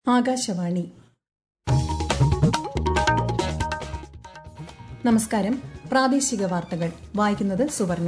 ആകാശവാണി നമസ്കാരം പ്രാദേശിക വാർത്തകൾ വായിക്കുന്നത് സുവർണ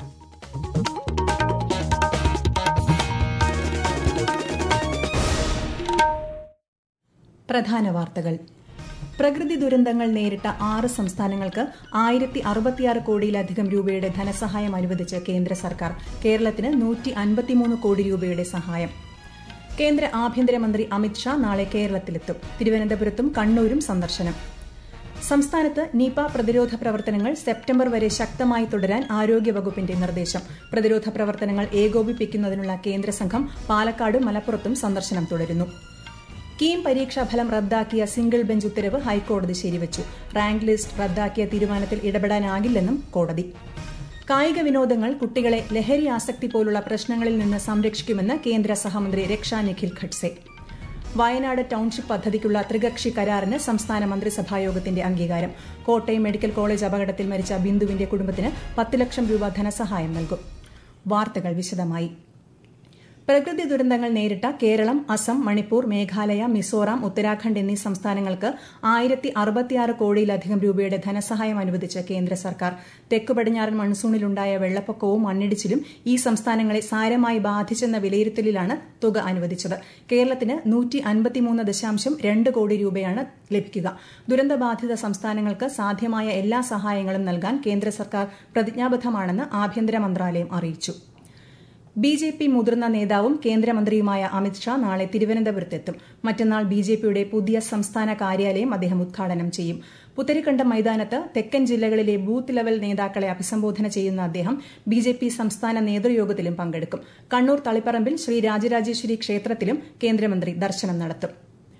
പ്രധാന വാർത്തകൾ പ്രകൃതി ദുരന്തങ്ങൾ നേരിട്ട ആറ് സംസ്ഥാനങ്ങൾക്ക് ആയിരത്തി അറുപത്തിയാറ് കോടിയിലധികം രൂപയുടെ ധനസഹായം അനുവദിച്ച് കേന്ദ്ര സർക്കാർ കേരളത്തിന് നൂറ്റി അൻപത്തിമൂന്ന് കോടി രൂപയുടെ സഹായം കേന്ദ്ര ആഭ്യന്തരമന്ത്രി അമിത്ഷാ നാളെ കേരളത്തിലെത്തും തിരുവനന്തപുരത്തും കണ്ണൂരും സന്ദർശനം സംസ്ഥാനത്ത് നിപ പ്രതിരോധ പ്രവർത്തനങ്ങൾ സെപ്റ്റംബർ വരെ ശക്തമായി തുടരാൻ ആരോഗ്യവകുപ്പിന്റെ നിർദ്ദേശം പ്രതിരോധ പ്രവർത്തനങ്ങൾ ഏകോപിപ്പിക്കുന്നതിനുള്ള കേന്ദ്ര സംഘം പാലക്കാടും മലപ്പുറത്തും സന്ദർശനം തുടരുന്നു കീം പരീക്ഷാഫലം റദ്ദാക്കിയ സിംഗിൾ ബെഞ്ച് ഉത്തരവ് ഹൈക്കോടതി ശരിവച്ചു റാങ്ക് ലിസ്റ്റ് റദ്ദാക്കിയ തീരുമാനത്തിൽ ഇടപെടാനാകില്ലെന്നും കോടതി കായിക വിനോദങ്ങൾ കുട്ടികളെ ലഹരി ആസക്തി പോലുള്ള പ്രശ്നങ്ങളിൽ നിന്ന് സംരക്ഷിക്കുമെന്ന് കേന്ദ്ര സഹമന്ത്രി രക്ഷാ നിഖിൽ ഖഡ്സെ വയനാട് ടൌൺഷിപ്പ് പദ്ധതിക്കുള്ള ത്രികക്ഷി കരാറിന് സംസ്ഥാന മന്ത്രിസഭായോഗത്തിന്റെ അംഗീകാരം കോട്ടയം മെഡിക്കൽ കോളേജ് അപകടത്തിൽ മരിച്ച ബിന്ദുവിന്റെ കുടുംബത്തിന് പത്ത് ലക്ഷം രൂപ ധനസഹായം നൽകും വാർത്തകൾ വിശദമായി പ്രകൃതി ദുരന്തങ്ങൾ നേരിട്ട കേരളം അസം മണിപ്പൂർ മേഘാലയ മിസോറാം ഉത്തരാഖണ്ഡ് എന്നീ സംസ്ഥാനങ്ങൾക്ക് ആയിരത്തി അറുപത്തിയാറ് കോടിയിലധികം രൂപയുടെ ധനസഹായം അനുവദിച്ച് കേന്ദ്ര സർക്കാർ തെക്കു പടിഞ്ഞാറൻ മൺസൂണിലുണ്ടായ വെള്ളപ്പൊക്കവും മണ്ണിടിച്ചിലും ഈ സംസ്ഥാനങ്ങളെ സാരമായി ബാധിച്ചെന്ന വിലയിരുത്തലിലാണ് തുക അനുവദിച്ചത് കേരളത്തിന് നൂറ്റി അൻപത്തിമൂന്ന് ദശാംശം രണ്ട് കോടി രൂപയാണ് ലഭിക്കുക ദുരന്തബാധിത സംസ്ഥാനങ്ങൾക്ക് സാധ്യമായ എല്ലാ സഹായങ്ങളും നൽകാൻ കേന്ദ്ര സർക്കാർ പ്രതിജ്ഞാബദ്ധമാണെന്ന് ആഭ്യന്തര മന്ത്രാലയം അറിയിച്ചു ബി ജെ പി മുതിർന്ന നേതാവും കേന്ദ്രമന്ത്രിയുമായ അമിത്ഷാ നാളെ തിരുവനന്തപുരത്തെത്തും മറ്റന്നാൾ ബി ജെ പിയുടെ പുതിയ സംസ്ഥാന കാര്യാലയം അദ്ദേഹം ഉദ്ഘാടനം ചെയ്യും പുത്തരിക്കണ്ടം മൈതാനത്ത് തെക്കൻ ജില്ലകളിലെ ബൂത്ത് ലെവൽ നേതാക്കളെ അഭിസംബോധന ചെയ്യുന്ന അദ്ദേഹം ബി ജെ പി സംസ്ഥാന നേതൃയോഗത്തിലും പങ്കെടുക്കും കണ്ണൂർ തളിപ്പറമ്പിൽ ശ്രീ രാജരാജേശ്വരി ക്ഷേത്രത്തിലും കേന്ദ്രമന്ത്രി ദർശനം നടത്തും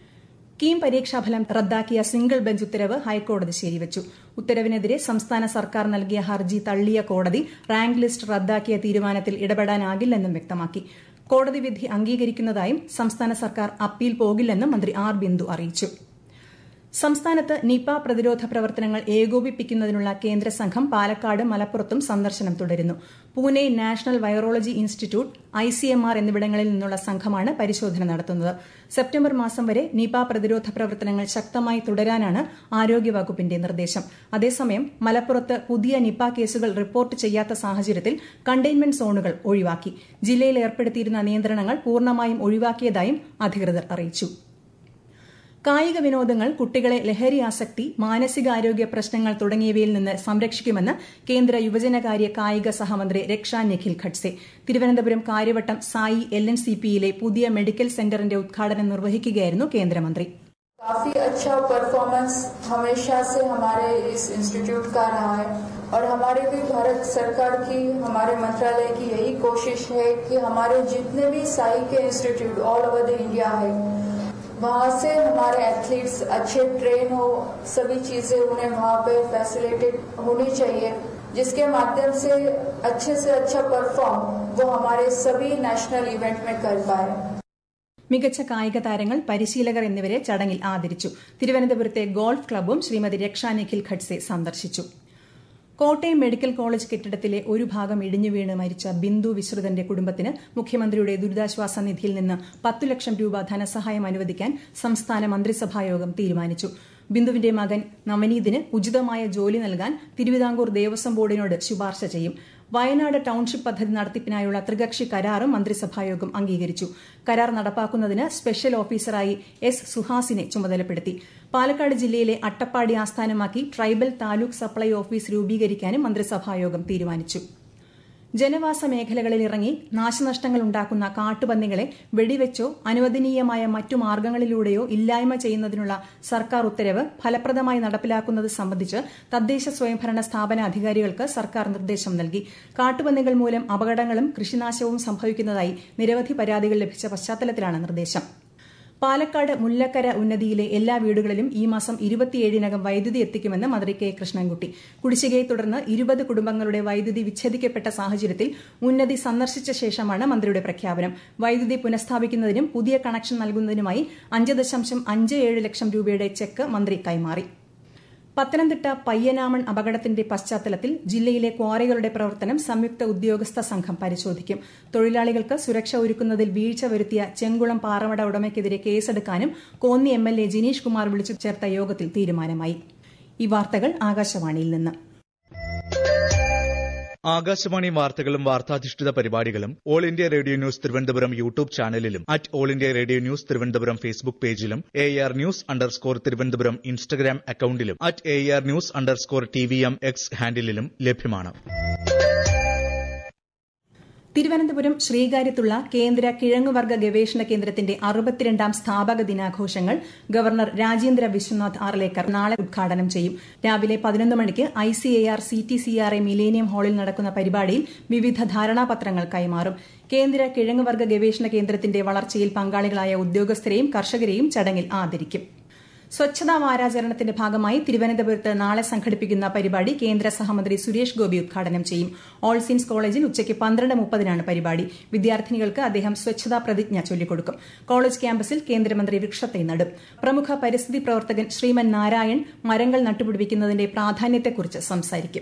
കീം പരീക്ഷാഫലം റദ്ദാക്കിയ സിംഗിൾ ബെഞ്ച് ഉത്തരവ് ഹൈക്കോടതി ശരിവച്ചു ഉത്തരവിനെതിരെ സംസ്ഥാന സർക്കാർ നൽകിയ ഹർജി തള്ളിയ കോടതി റാങ്ക് ലിസ്റ്റ് റദ്ദാക്കിയ തീരുമാനത്തിൽ ഇടപെടാനാകില്ലെന്നും വ്യക്തമാക്കി കോടതി വിധി അംഗീകരിക്കുന്നതായും സംസ്ഥാന സർക്കാർ അപ്പീൽ പോകില്ലെന്നും മന്ത്രി ആർ ബിന്ദു അറിയിച്ചു സംസ്ഥാനത്ത് നിപ പ്രതിരോധ പ്രവർത്തനങ്ങൾ ഏകോപിപ്പിക്കുന്നതിനുള്ള കേന്ദ്ര സംഘം പാലക്കാട് മലപ്പുറത്തും സന്ദർശനം തുടരുന്നു Pune national virology institute I C M R എന്നിവിടങ്ങളിൽ നിന്നുള്ള സംഘമാണ് പരിശോധന നടത്തുന്നത് സെപ്റ്റംബർ മാസം വരെ നിപ പ്രതിരോധ പ്രവർത്തനങ്ങൾ ശക്തമായി തുടരാനാണ് ആരോഗ്യവകുപ്പിന്റെ നിർദ്ദേശം അതേസമയം മലപ്പുറത്ത് പുതിയ നിപ കേസുകൾ റിപ്പോർട്ട് ചെയ്യാത്ത സാഹചര്യത്തിൽ കണ്ടെയ്ൻമെന്റ് സോണുകൾ ഒഴിവാക്കി ജില്ലയിൽ ഏർപ്പെടുത്തിയിരുന്ന നിയന്ത്രണങ്ങൾ പൂർണ്ണമായും ഒഴിവാക്കിയതായും അധികൃതർ അറിയിച്ചു കായിക വിനോദങ്ങൾ കുട്ടികളെ ലഹരി ആസക്തി മാനസികാരോഗ്യ പ്രശ്നങ്ങൾ തുടങ്ങിയവയിൽ നിന്ന് സംരക്ഷിക്കുമെന്ന് കേന്ദ്ര യുവജനകാര്യ കായിക സഹമന്ത്രി Raksha Nikhil Khadse Thiruvananthapuram Kariavattom SAI L N C പിയിലെ പുതിയ മെഡിക്കൽ സെന്ററിന്റെ ഉദ്ഘാടനം നിർവഹിക്കുകയായിരുന്നു കേന്ദ്രമന്ത്രി काफी अच्छा परफॉर्मेंस हमेशा से हमारे इस इंस्टीट्यूट का रहा है और हमारे भी भारत सरकार की हमारे मंत्रालय की यही कोशिश है कि हमारे जितने भी साई के institute all over the India है वहाँ से हमारे एथलीट्स अच्छे ट्रेन हो सभी चीजें उन्हें वहाँ पे फैसिलिटेड होनी चाहिए जिसके माध्यम से अच्छे से अच्छा परफॉर्म वो हमारे सभी नेशनल इवेंट में कर पाए മികച്ച കായിക താരങ്ങൾ പരിശീലകർ എന്നിവരെ ചടങ്ങിൽ ആദരിച്ചു തിരുവനന്തപുരത്തെ ഗോൾഫ് ക്ലബ്ബും ശ്രീമതി രക്ഷാ നിഖിൽ ഖഡ്സെ സന്ദർശിച്ചു കോട്ടയം മെഡിക്കൽ കോളേജ് കെട്ടിടത്തിലെ ഒരു ഭാഗം ഇടിഞ്ഞു വീണ് മരിച്ച ബിന്ദു വിശ്രുതന്റെ കുടുംബത്തിന് മുഖ്യമന്ത്രിയുടെ ദുരിതാശ്വാസ നിധിയിൽ നിന്ന് പത്തു ലക്ഷം രൂപ ധനസഹായം അനുവദിക്കാൻ സംസ്ഥാന മന്ത്രിസഭായോഗം തീരുമാനിച്ചു ബിന്ദുവിന്റെ മകൻ നവനീതിന് ഉചിതമായ ജോലി നൽകാൻ തിരുവിതാംകൂർ ദേവസ്വം ബോർഡിനോട് ശുപാർശ ചെയ്യും വയനാട് ടൌൺഷിപ്പ് പദ്ധതി നടത്തിപ്പിനായുള്ള ത്രികക്ഷി കരാറും മന്ത്രിസഭായോഗം അംഗീകരിച്ചു കരാർ നടപ്പാക്കുന്നതിന് സ്പെഷ്യൽ ഓഫീസറായി എസ് സുഹാസിനെ ചുമതലപ്പെടുത്തി പാലക്കാട് ജില്ലയിലെ അട്ടപ്പാടി ആസ്ഥാനമാക്കി ട്രൈബൽ താലൂക്ക് സപ്ലൈ ഓഫീസ് രൂപീകരിക്കാനും മന്ത്രിസഭായോഗം തീരുമാനിച്ചു ജനവാസ മേഖലകളിൽ ഇറങ്ങി നാശനഷ്ടങ്ങൾ ഉണ്ടാക്കുന്ന കാട്ടുപന്നികളെ വെടിവെച്ചോ അനുവദനീയമായ മറ്റു മാർഗങ്ങളിലൂടെയോ ഇല്ലായ്മ ചെയ്യുന്നതിനുള്ള സർക്കാർ ഉത്തരവ് ഫലപ്രദമായി നടപ്പിലാക്കുന്നത് സംബന്ധിച്ച് തദ്ദേശ സ്വയംഭരണ സ്ഥാപന അധികാരികൾക്ക് സർക്കാർ നിർദ്ദേശം നൽകി കാട്ടുപന്നികൾ മൂലം അപകടങ്ങളും കൃഷിനാശവും സംഭവിക്കുന്നതായി നിരവധി പരാതികൾ ലഭിച്ച പശ്ചാത്തലത്തിലാണ് നിർദ്ദേശം പാലക്കാട് മുല്ലക്കര ഉന്നതിയിലെ എല്ലാ വീടുകളിലും ഈ മാസം ഇരുപത്തിയേഴിനകം വൈദ്യുതി എത്തിക്കുമെന്ന് മന്ത്രി കെ കൃഷ്ണൻകുട്ടി കുടിശ്ശികയെ തുടർന്ന് ഇരുപത് കുടുംബങ്ങളുടെ വൈദ്യുതി വിച്ഛേദിക്കപ്പെട്ട സാഹചര്യത്തിൽ ഉന്നതി സന്ദർശിച്ച ശേഷമാണ് മന്ത്രിയുടെ പ്രഖ്യാപനം വൈദ്യുതി പുനഃസ്ഥാപിക്കുന്നതിനും പുതിയ കണക്ഷൻ നൽകുന്നതിനുമായി അഞ്ച് ദശാംശം അഞ്ച് ഏഴ് ലക്ഷം രൂപയുടെ ചെക്ക് മന്ത്രി കൈമാറി പത്തനംതിട്ട പയ്യനാമൺ അപകടത്തിന്റെ പശ്ചാത്തലത്തിൽ ജില്ലയിലെ ക്വാറികളുടെ പ്രവർത്തനം സംയുക്ത ഉദ്യോഗസ്ഥ സംഘം പരിശോധിക്കും തൊഴിലാളികൾക്ക് സുരക്ഷ ഒരുക്കുന്നതിൽ വീഴ്ച വരുത്തിയ ചെങ്കുളം പാറമട ഉടമയ്ക്കെതിരെ കേസെടുക്കാനും Konni M L A Jineesh Kumar വിളിച്ചു ചേർത്ത യോഗത്തിൽ തീരുമാനമായി ഈ വാർത്തകൾ ആകാശവാണിയിൽ നിന്ന് ആകാശവാണി വാർത്തകളും വാർത്താധിഷ്ഠിത പരിപാടികളും All India Radio News Thiruvananthapuram YouTube ചാനലിലും at All India Radio News Thiruvananthapuram Facebook പേജിലും A R news underscore Thiruvananthapuram Instagram അക്കൌണ്ടിലും at A R news underscore T V M X ഹാൻഡിലും ലഭ്യമാണ് തിരുവനന്തപുരം ശ്രീകാര്യത്തുള്ള കേന്ദ്ര കിഴങ്ങുവർഗ ഗവേഷണ കേന്ദ്രത്തിന്റെ അറുപത്തിരണ്ടാം സ്ഥാപക ദിനാഘോഷങ്ങൾ ഗവർണർ രാജേന്ദ്ര വിശ്വനാഥ് ആർലേക്കർ നാളെ ഉദ്ഘാടനം ചെയ്യും രാവിലെ പതിനൊന്ന് മണിക്ക് I C A R C T C R A millennium ഹാളിൽ നടക്കുന്ന പരിപാടിയിൽ വിവിധ ധാരണാപത്രങ്ങൾ കൈമാറും കേന്ദ്ര കിഴങ്ങുവർഗ ഗവേഷണ കേന്ദ്രത്തിന്റെ വളർച്ചയിൽ പങ്കാളികളായ ഉദ്യോഗസ്ഥരെയും കർഷകരെയും ചടങ്ങിൽ ആദരിക്കും സ്വച്ഛതാ വാരാചരണത്തിന്റെ ഭാഗമായി തിരുവനന്തപുരത്ത് നാളെ സംഘടിപ്പിക്കുന്ന പരിപാടി കേന്ദ്ര സഹമന്ത്രി സുരേഷ് ഗോപി ഉദ്ഘാടനം ചെയ്യും ഓൾ സീൻസ് കോളേജിൽ ഉച്ചയ്ക്ക് പന്ത്രണ്ട് മുപ്പതിനാണ് പരിപാടി വിദ്യാർത്ഥിനികൾക്ക് അദ്ദേഹം സ്വച്ഛതാ പ്രതിജ്ഞ ചൊല്ലിക്കൊടുക്കും കോളേജ് ക്യാമ്പസിൽ കേന്ദ്രമന്ത്രി വൃക്ഷത്തൈ നടും പ്രമുഖ പരിസ്ഥിതി പ്രവർത്തകൻ ശ്രീമൻ നാരായൺ മരങ്ങൾ നട്ടുപിടിപ്പിക്കുന്നതിന്റെ പ്രാധാന്യത്തെക്കുറിച്ച് സംസാരിക്കും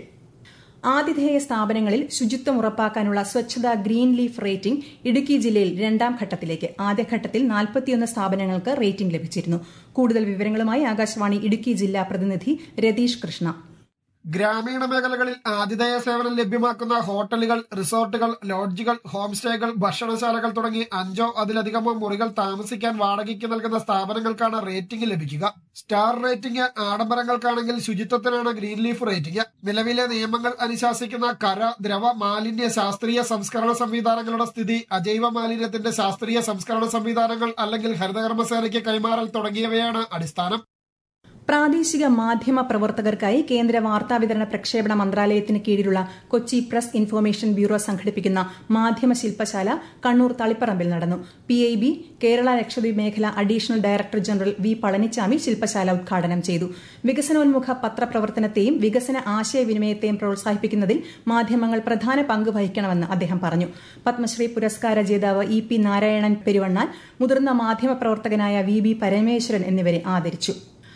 ആതിഥേയ സ്ഥാപനങ്ങളിൽ ശുചിത്വം ഉറപ്പാക്കാനുള്ള Swachhata green leaf rating Idukki ജില്ലയിൽ രണ്ടാം ഘട്ടത്തിലേക്ക് ആദ്യഘട്ടത്തിൽ നാൽപ്പത്തിയൊന്ന് സ്ഥാപനങ്ങൾക്ക് റേറ്റിംഗ് ലഭിച്ചിരുന്നു കൂടുതൽ വിവരങ്ങളുമായി ആകാശവാണി ഇടുക്കി ജില്ലാ പ്രതിനിധി രതീഷ് കൃഷ്ണ ഗ്രാമീണ മേഖലകളിൽ ആതിഥേയ സേവനം ലഭ്യമാക്കുന്ന ഹോട്ടലുകൾ റിസോർട്ടുകൾ ലോഡ്ജുകൾ ഹോം സ്റ്റേകൾ ഭക്ഷണശാലകൾ തുടങ്ങി അഞ്ചോ അതിലധികമോ മുറികൾ താമസിക്കാൻ വാടകയ്ക്ക് നൽകുന്ന സ്ഥാപനങ്ങൾക്കാണ് റേറ്റിംഗ് ലഭിക്കുക സ്റ്റാർ റേറ്റിംഗ് ആഡംബരങ്ങൾക്കാണെങ്കിൽ ശുചിത്വത്തിനാണ് ഗ്രീൻ ലീഫ് റേറ്റിംഗ് നിലവിലെ നിയമങ്ങൾ അനുശാസിക്കുന്ന കര ദ്രവ മാലിന്യ ശാസ്ത്രീയ സംസ്കരണ സംവിധാനങ്ങളുടെ സ്ഥിതി അജൈവ മാലിന്യത്തിന്റെ ശാസ്ത്രീയ സംസ്കരണ സംവിധാനങ്ങൾ അല്ലെങ്കിൽ ഹരിതകർമ്മസേനയ്ക്ക് കൈമാറൽ തുടങ്ങിയവയാണ് അടിസ്ഥാനം പ്രാദേശിക മാധ്യമ പ്രവർത്തകർക്കായി കേന്ദ്ര വാർത്താവിതരണ പ്രക്ഷേപണ മന്ത്രാലയത്തിന് കീഴിലുള്ള കൊച്ചി പ്രസ് ഇൻഫർമേഷൻ ബ്യൂറോ സംഘടിപ്പിക്കുന്ന മാധ്യമ ശില്പശാല കണ്ണൂർ തളിപ്പറമ്പിൽ നടന്നു P I B Kerala Lakshadweep മേഖല additional director general V Palanichami ശില്പശാല ഉദ്ഘാടനം ചെയ്തു വികസനോന്മുഖ പത്രപ്രവർത്തനത്തെയും വികസന ആശയവിനിമയത്തെയും പ്രോത്സാഹിപ്പിക്കുന്നതിൽ മാധ്യമങ്ങൾ പ്രധാന പങ്ക് വഹിക്കണമെന്ന് അദ്ദേഹം പറഞ്ഞു പത്മശ്രീ പുരസ്കാര ജേതാവ് ഇ പി നാരായണൻ പെരുവണ്ണാൻ മുതിർന്ന മാധ്യമ പ്രവർത്തകനായ വി ബി പരമേശ്വരൻ എന്നിവരെ ആദരിച്ചു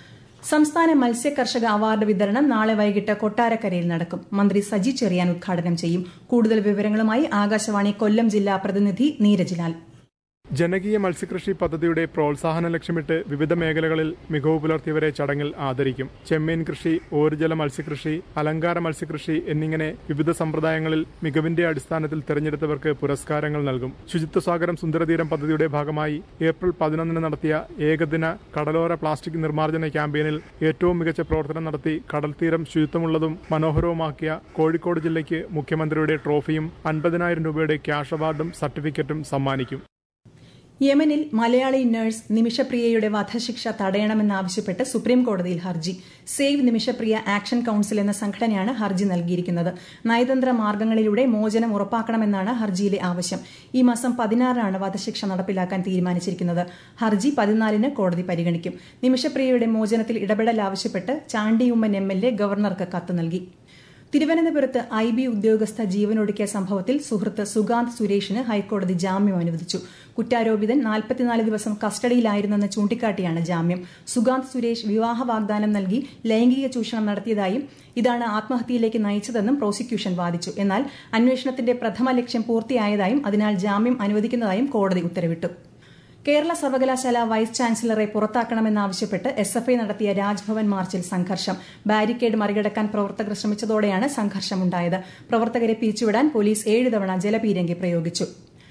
സംസ്ഥാന മത്സ്യ കർഷക അവാർഡ് വിതരണം നാളെ വൈകിട്ട് കൊട്ടാരക്കരയിൽ നടക്കും മന്ത്രി സജി ചെറിയാൻ ഉദ്ഘാടനം ചെയ്യും കൂടുതൽ വിവരങ്ങളുമായി ആകാശവാണി കൊല്ലം ജില്ലാ പ്രതിനിധി നീരജ് ലാൽ ജനകീയ മത്സ്യകൃഷി പദ്ധതിയുടെ പ്രോത്സാഹനം ലക്ഷ്യമിട്ട് വിവിധ മേഖലകളിൽ മികവ് പുലർത്തിയവരെ ചടങ്ങിൽ ആദരിക്കും ചെമ്മീൻ കൃഷി ഓരുജല മത്സ്യകൃഷി അലങ്കാര മത്സ്യകൃഷി എന്നിങ്ങനെ വിവിധ സമ്പ്രദായങ്ങളിൽ മികവിന്റെ അടിസ്ഥാനത്തിൽ തെരഞ്ഞെടുത്തവർക്ക് പുരസ്കാരങ്ങൾ നൽകും ശുചിത്വ സാഗരം സുന്ദരതീരം പദ്ധതിയുടെ ഭാഗമായി ഏപ്രിൽ പതിനൊന്നിന് നടത്തിയ ഏകദിന കടലോര പ്ലാസ്റ്റിക് നിർമ്മാർജ്ജന ക്യാമ്പയിനിൽ ഏറ്റവും മികച്ച പ്രവർത്തനം നടത്തി കടൽത്തീരം ശുചിത്വമുള്ളതും മനോഹരവുമാക്കിയ കോഴിക്കോട് ജില്ലയ്ക്ക് മുഖ്യമന്ത്രിയുടെ ട്രോഫിയും അൻപതിനായിരം രൂപയുടെ ക്യാഷ് അവാർഡും സർട്ടിഫിക്കറ്റും സമ്മാനിക്കും യമനിൽ മലയാളി നഴ്സ് നിമിഷപ്രിയയുടെ വധശിക്ഷ തടയണമെന്നാവശ്യപ്പെട്ട് സുപ്രീം കോടതിയിൽ ഹർജി സേവ് നിമിഷപ്രിയ ആക്ഷൻ കൌൺസിൽ എന്ന സംഘടനയാണ് ഹർജി നൽകിയിരിക്കുന്നത് നയതന്ത്ര മാർഗങ്ങളിലൂടെ മോചനം ഉറപ്പാക്കണമെന്നാണ് ഹർജിയിലെ ആവശ്യം ഈ മാസം പതിനാറിനാണ് വധശിക്ഷ നടപ്പിലാക്കാൻ തീരുമാനിച്ചിരിക്കുന്നത് ഹർജി പതിനാലിന് കോടതി പരിഗണിക്കും നിമിഷപ്രിയയുടെ മോചനത്തിൽ ഇടപെടൽ ആവശ്യപ്പെട്ട് ചാണ്ടിയുമ്മൻ എം എൽ എ ഗവർണർക്ക് കത്ത് നൽകി തിരുവനന്തപുരത്ത് ഐ ബി ഉദ്യോഗസ്ഥ ജീവനൊടുക്കിയ സംഭവത്തിൽ സുഹൃത്ത് സുഗാന്ത് സുരേഷിന് ഹൈക്കോടതി ജാമ്യം അനുവദിച്ചു കുറ്റാരോപിതൻ നാൽപ്പത്തിനാല് ദിവസം കസ്റ്റഡിയിലായിരുന്നെന്ന് ചൂണ്ടിക്കാട്ടിയാണ് ജാമ്യം സുഗാന്ത് സുരേഷ് വിവാഹ വാഗ്ദാനം നൽകി ലൈംഗിക ചൂഷണം നടത്തിയതായും ഇതാണ് ആത്മഹത്യയിലേക്ക് നയിച്ചതെന്നും പ്രോസിക്യൂഷൻ വാദിച്ചു എന്നാൽ അന്വേഷണത്തിന്റെ പ്രഥമ ലക്ഷ്യം പൂർത്തിയായതായും അതിനാൽ ജാമ്യം അനുവദിക്കുന്നതായും കോടതി ഉത്തരവിട്ടു കേരള സർവകലാശാല വൈസ് ചാൻസലറെ പുറത്താക്കണമെന്നാവശ്യപ്പെട്ട് എസ് എഫ് ഐ നടത്തിയ രാജ്ഭവൻ മാർച്ചിൽ സംഘർഷം ബാരിക്കേഡ് മറികടക്കാൻ പ്രവർത്തകർ ശ്രമിച്ചതോടെയാണ് സംഘർഷമുണ്ടായത് പ്രവർത്തകരെ പിരിച്ചുവിടാൻ പോലീസ് ഏഴ് തവണ ജലപീരങ്കി പ്രയോഗിച്ചു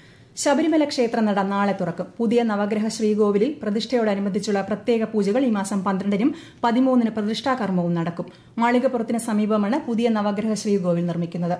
ശബരിമല ക്ഷേത്രനട നാളെ തുറക്കും പുതിയ നവഗ്രഹ ശ്രീകോവിലിൽ പ്രതിഷ്ഠയോടനുബന്ധിച്ചുള്ള പ്രത്യേക പൂജകൾ ഈ മാസം പന്ത്രണ്ടിനും പതിമൂന്നിന് പ്രതിഷ്ഠാകർമ്മവും നടക്കും മാളികപ്പുറത്തിന് സമീപമാണ് പുതിയ നവഗ്രഹ ശ്രീകോവിൽ നിർമ്മിക്കുന്നത്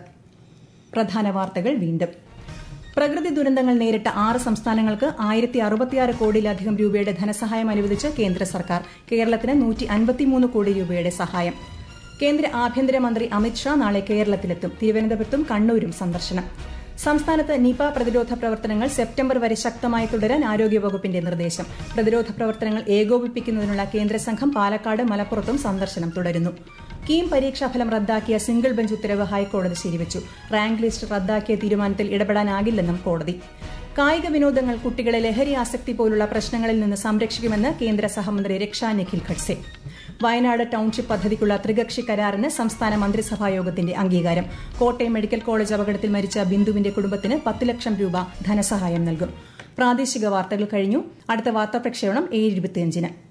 പ്രധാന വാർത്തകൾ വീണ്ടും പ്രകൃതി ദുരന്തങ്ങൾ നേരിട്ട ആറ് സംസ്ഥാനങ്ങൾക്ക് ആയിരത്തി അറുപത്തിയാറ് കോടിയിലധികം രൂപയുടെ ധനസഹായം അനുവദിച്ച് കേന്ദ്ര സർക്കാർ കേരളത്തിന് നൂറ്റി അൻപത്തിമൂന്ന് കോടി രൂപയുടെ സഹായം കേന്ദ്ര ആഭ്യന്തരമന്ത്രി അമിത്ഷാ നാളെ കേരളത്തിലെത്തും തിരുവനന്തപുരത്തും കണ്ണൂരും സന്ദർശനം സംസ്ഥാനത്ത് നിപ പ്രതിരോധ പ്രവർത്തനങ്ങൾ സെപ്റ്റംബർ വരെ ശക്തമായി തുടരാൻ ആരോഗ്യവകുപ്പിന്റെ നിർദ്ദേശം പ്രതിരോധ പ്രവർത്തനങ്ങൾ ഏകോപിപ്പിക്കുന്നതിനുള്ള കേന്ദ്ര സംഘം പാലക്കാട് മലപ്പുറത്തും സന്ദർശനം തുടരുന്നു കീം പരീക്ഷാഫലം റദ്ദാക്കിയ സിംഗിൾ ബെഞ്ച് ഉത്തരവ് ഹൈക്കോടതി ശരിവച്ചു റാങ്ക് ലിസ്റ്റ് റദ്ദാക്കിയ തീരുമാനത്തിൽ ഇടപെടാനാകില്ലെന്നും കോടതി കായിക വിനോദങ്ങൾ കുട്ടികളെ ലഹരി ആസക്തി പോലുള്ള പ്രശ്നങ്ങളിൽ നിന്ന് സംരക്ഷിക്കുമെന്ന് കേന്ദ്ര സഹമന്ത്രി രക്ഷാ നിഖിൽ ഖഡ്സെ വയനാട് ടൌൺഷിപ്പ് പദ്ധതിക്കുള്ള ത്രികക്ഷി കരാറിന് സംസ്ഥാന മന്ത്രിസഭാ യോഗത്തിന്റെ അംഗീകാരം കോട്ടയം മെഡിക്കൽ കോളേജ് അപകടത്തിൽ മരിച്ച ബിന്ദുവിന്റെ കുടുംബത്തിന് പത്ത് ലക്ഷം രൂപ ധനസഹായം നൽകും പ്രാദേശിക വാർത്തകൾ കഴിഞ്ഞു അടുത്ത വാർത്താ പ്രക്ഷേപണം ഏഴ് ഇരുപത്തിയഞ്ചിന്